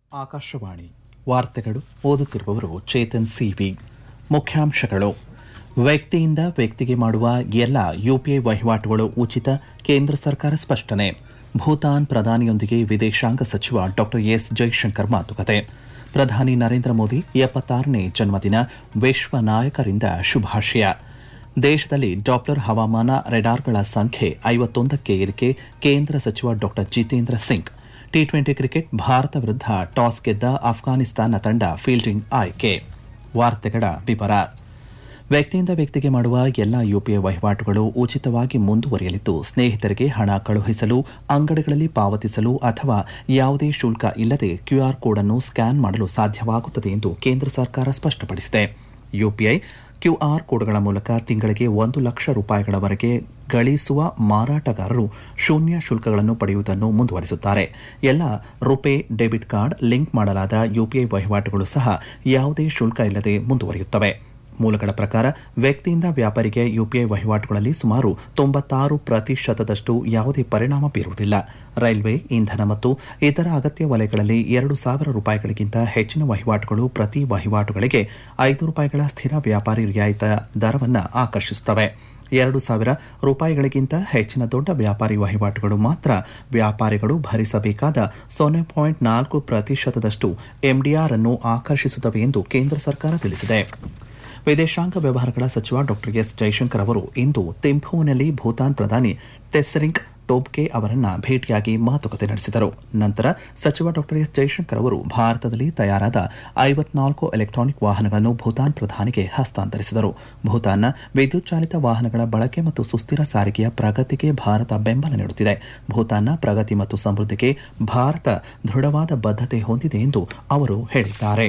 ಆಕಾಶವಾಣಿ ವಾರ್ತೆಗಳು ಓದುತ್ತಿರುವವರು ಚೇತನ್ ಸಿವಿ ಮುಖ್ಯಾಂಶಗಳು ವ್ಯಕ್ತಿಯಿಂದ ವ್ಯಕ್ತಿಗೆ ಮಾಡುವ ಎಲ್ಲ ಯುಪಿಐ ವಹಿವಾಟುಗಳು ಉಚಿತ ಕೇಂದ್ರ ಸರ್ಕಾರ ಸ್ಪಷ್ಟನೆ ಭೂತಾನ್ ಪ್ರಧಾನಿಯೊಂದಿಗೆ ವಿದೇಶಾಂಗ ಸಚಿವ ಡಾಕ್ಟರ್ ಎಸ್ ಜೈಶಂಕರ್ ಮಾತುಕತೆ ಪ್ರಧಾನಿ ನರೇಂದ್ರ ಮೋದಿ ಎಪ್ಪತ್ತಾರನೇ ಜನ್ಮದಿನ ವಿಶ್ವ ನಾಯಕರಿಂದ ಶುಭಾಶಯ ದೇಶದಲ್ಲಿ ಡಾಪ್ಲರ್ ಹವಾಮಾನ ರೆಡಾರ್ಗಳ ಸಂಖ್ಯೆ ಐವತ್ತೊಂದಕ್ಕೆ ಏರಿಕೆ ಕೇಂದ್ರ ಸಚಿವ doctor Jitendra Singh T twenty cricket Bharat ವಿರುದ್ಧ ಟಾಸ್ ಗೆದ್ದ ಅಫ್ಘಾನಿಸ್ತಾನ ತಂಡ ಫೀಲ್ಡಿಂಗ್ ಆಯ್ಕೆ ವಾರ್ತೆಗಳ ವಿವರ ವ್ಯಕ್ತಿಯಿಂದ ವ್ಯಕ್ತಿಗೆ ಮಾಡುವ ಎಲ್ಲ ಯುಪಿಐ ವಹಿವಾಟುಗಳು ಉಚಿತವಾಗಿ ಮುಂದುವರಿಯಲಿದ್ದು ಸ್ನೇಹಿತರಿಗೆ ಹಣ ಕಳುಹಿಸಲು ಅಂಗಡಿಗಳಲ್ಲಿ ಪಾವತಿಸಲು ಅಥವಾ ಯಾವುದೇ ಶುಲ್ಕ ಇಲ್ಲದೆ ಕ್ಯೂಆರ್ ಕೋಡ್ ಅನ್ನು ಸ್ಕ್ಯಾನ್ ಮಾಡಲು ಸಾಧ್ಯವಾಗುತ್ತದೆ ಎಂದು ಕೇಂದ್ರ ಸರ್ಕಾರ ಸ್ಪಷ್ಟಪಡಿಸಿದೆ ಯುಪಿಐ ಕ್ಯೂಆರ್ ಕೋಡ್ಗಳ ಮೂಲಕ ತಿಂಗಳಿಗೆ ಒಂದು ಲಕ್ಷ ರೂಪಾಯಿಗಳವರೆಗೆ ಗಳಿಸುವ ಮಾರಾಟಗಾರರು ಶೂನ್ಯ ಶುಲ್ಕಗಳನ್ನು ಪಡೆಯುವುದನ್ನು ಮುಂದುವರಿಸುತ್ತಾರೆ ಎಲ್ಲ ರುಪೇ ಡೆಬಿಟ್ ಕಾರ್ಡ್ ಲಿಂಕ್ ಮಾಡಲಾದ ಯುಪಿಐ ವಹಿವಾಟುಗಳು ಸಹ ಯಾವುದೇ ಶುಲ್ಕ ಇಲ್ಲದೆ ಮುಂದುವರಿಯುತ್ತವೆ ಮೂಲಗಳ ಪ್ರಕಾರ ವ್ಯಕ್ತಿಯಿಂದ ವ್ಯಾಪಾರಿಗೆ ಯುಪಿಐ ವಹಿವಾಟುಗಳಲ್ಲಿ ಸುಮಾರು ತೊಂಬತ್ತಾರು ಪ್ರತಿಶತದಷ್ಟು ಯಾವುದೇ ಪರಿಣಾಮ ಬೀರುವುದಿಲ್ಲ ರೈಲ್ವೆ ಇಂಧನ ಮತ್ತು ಇತರ ಅಗತ್ಯ ವಲಯಗಳಲ್ಲಿ ಎರಡು ಸಾವಿರ ರೂಪಾಯಿಗಳಿಗಿಂತ ಹೆಚ್ಚಿನ ವಹಿವಾಟುಗಳು ಪ್ರತಿ ವಹಿವಾಟುಗಳಿಗೆ ಐದು ರೂಪಾಯಿಗಳ ಸ್ಥಿರ ವ್ಯಾಪಾರಿ ರಿಯಾಯಿತ ದರವನ್ನು ಆಕರ್ಷಿಸುತ್ತವೆ ಎರಡು ಸಾವಿರ ರೂಪಾಯಿಗಳಿಗಿಂತ ಹೆಚ್ಚಿನ ದೊಡ್ಡ ವ್ಯಾಪಾರಿ ವಹಿವಾಟುಗಳು ಮಾತ್ರ ವ್ಯಾಪಾರಿಗಳು ಭರಿಸಬೇಕಾದ ಸೊನ್ನೆ ಪಾಯಿಂಟ್ ನಾಲ್ಕು ಪ್ರತಿಶತದಷ್ಟು ಎಂಡಿಆರ್ ಅನ್ನು ಆಕರ್ಷಿಸುತ್ತವೆ ಎಂದು ಕೇಂದ್ರ ಸರ್ಕಾರ ತಿಳಿಸಿದೆ ವಿದೇಶಾಂಗ ವ್ಯವಹಾರಗಳ ಸಚಿವ ಡಾಕ್ಟರ್ ಎಸ್ ಜೈಶಂಕರ್ ಅವರು ಇಂದು ಥಿಂಫುನಲ್ಲಿ ಭೂತಾನ್ ಪ್ರಧಾನಿ ತೆಸ್ರಿಂಗ್ ಟೋಬ್ಗೆ ಅವರನ್ನ ಭೇಟಿಯಾಗಿ ಮಾತುಕತೆ ನಡೆಸಿದರು ನಂತರ ಸಚಿವ ಡಾಕ್ಟರ್ ಎಸ್ ಜೈಶಂಕರ್ ಅವರು ಭಾರತದಲ್ಲಿ ತಯಾರಾದ ಐವತ್ನಾಲ್ಕು ಎಲೆಕ್ಟ್ರಾನಿಕ್ ವಾಹನಗಳನ್ನು ಭೂತಾನ್ ಪ್ರಧಾನಿಗೆ ಹಸ್ತಾಂತರಿಸಿದರು ಭೂತಾನ್ನ ವಿದ್ಯುತ್ ಚಾಲಿತ ವಾಹನಗಳ ಬಳಕೆ ಮತ್ತು ಸುಸ್ಥಿರ ಸಾರಿಗೆಯ ಪ್ರಗತಿಗೆ ಭಾರತ ಬೆಂಬಲ ನೀಡುತ್ತಿದೆ ಭೂತಾನ್ನ ಪ್ರಗತಿ ಮತ್ತು ಸಮೃದ್ಧಿಗೆ ಭಾರತ ದೃಢವಾದ ಬದ್ಧತೆ ಹೊಂದಿದೆ ಎಂದು ಅವರು ಹೇಳಿದ್ದಾರೆ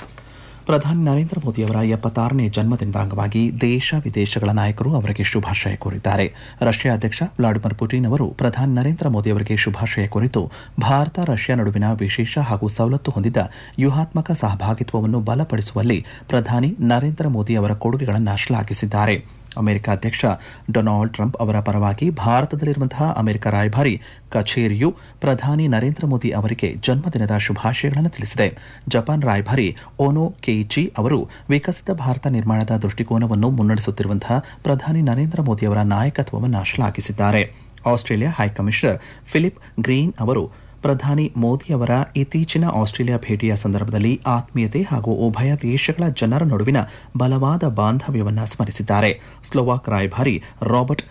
ಪ್ರಧಾನಿ ನರೇಂದ್ರ ಮೋದಿಯವರ ಎಪ್ಪತ್ತಾರನೇ ಜನ್ಮದಿನದ ಅಂಗವಾಗಿ ದೇಶ ವಿದೇಶಗಳ ನಾಯಕರು ಅವರಿಗೆ ಶುಭಾಶಯ ಕೋರಿದ್ದಾರೆ ರಷ್ಯಾ ಅಧ್ಯಕ್ಷ ವ್ಲಾಡಿಮಿರ್ ಪುಟಿನ್ ಅವರು ಪ್ರಧಾನಿ ನರೇಂದ್ರ ಮೋದಿ ಅವರಿಗೆ ಶುಭಾಶಯ ಕುರಿತು ಭಾರತ ರಷ್ಯಾ ನಡುವಿನ ವಿಶೇಷ ಹಾಗೂ ಸವಲತ್ತು ಹೊಂದಿದ ವ್ಯೂಹಾತ್ಮಕ ಸಹಭಾಗಿತ್ವವನ್ನು ಬಲಪಡಿಸುವಲ್ಲಿ ಪ್ರಧಾನಿ ನರೇಂದ್ರ ಮೋದಿ ಅವರ ಕೊಡುಗೆಗಳನ್ನು ಶ್ಲಾಘಿಸಿದ್ದಾರೆ ಅಮೆರಿಕ ಅಧ್ಯಕ್ಷ ಡೊನಾಲ್ಡ್ ಟ್ರಂಪ್ ಅವರ ಪರವಾಗಿ ಭಾರತದಲ್ಲಿರುವಂತಹ ಅಮೆರಿಕ ರಾಯಭಾರಿ ಕಚೇರಿಯು ಪ್ರಧಾನಿ ನರೇಂದ್ರ ಮೋದಿ ಅವರಿಗೆ ಜನ್ಮದಿನದ ಶುಭಾಶಯಗಳನ್ನು ತಿಳಿಸಿದೆ ಜಪಾನ್ ರಾಯಭಾರಿ ಓನೋ ಕೆಯಿಚಿ ಅವರು ವಿಕಸಿತ ಭಾರತ ನಿರ್ಮಾಣದ ದೃಷ್ಟಿಕೋನವನ್ನು ಮುನ್ನಡೆಸುತ್ತಿರುವಂತಹ ಪ್ರಧಾನಿ ನರೇಂದ್ರ ಮೋದಿ ಅವರ ನಾಯಕತ್ವವನ್ನು ಶ್ಲಾಘಿಸಿದ್ದಾರೆ ಆಸ್ಟ್ರೇಲಿಯಾ ಹೈಕಮಿಷನರ್ ಫಿಲಿಪ್ ಗ್ರೀನ್ ಅವರು ಪ್ರಧಾನಿ ಮೋದಿ ಅವರ ಇತ್ತೀಚಿನ ಆಸ್ಟ್ರೇಲಿಯಾ ಭೇಟಿಯ ಸಂದರ್ಭದಲ್ಲಿ ಆತ್ಮೀಯತೆ ಹಾಗೂ ಉಭಯ ದೇಶಗಳ ಜನರ ನಡುವಿನ ಬಲವಾದ ಬಾಂಧವ್ಯವನ್ನು ಸ್ಮರಿಸಿದ್ದಾರೆ ಸ್ಲೋವಾಕ್ ರಾಯಭಾರಿ ರಾಬರ್ಟ್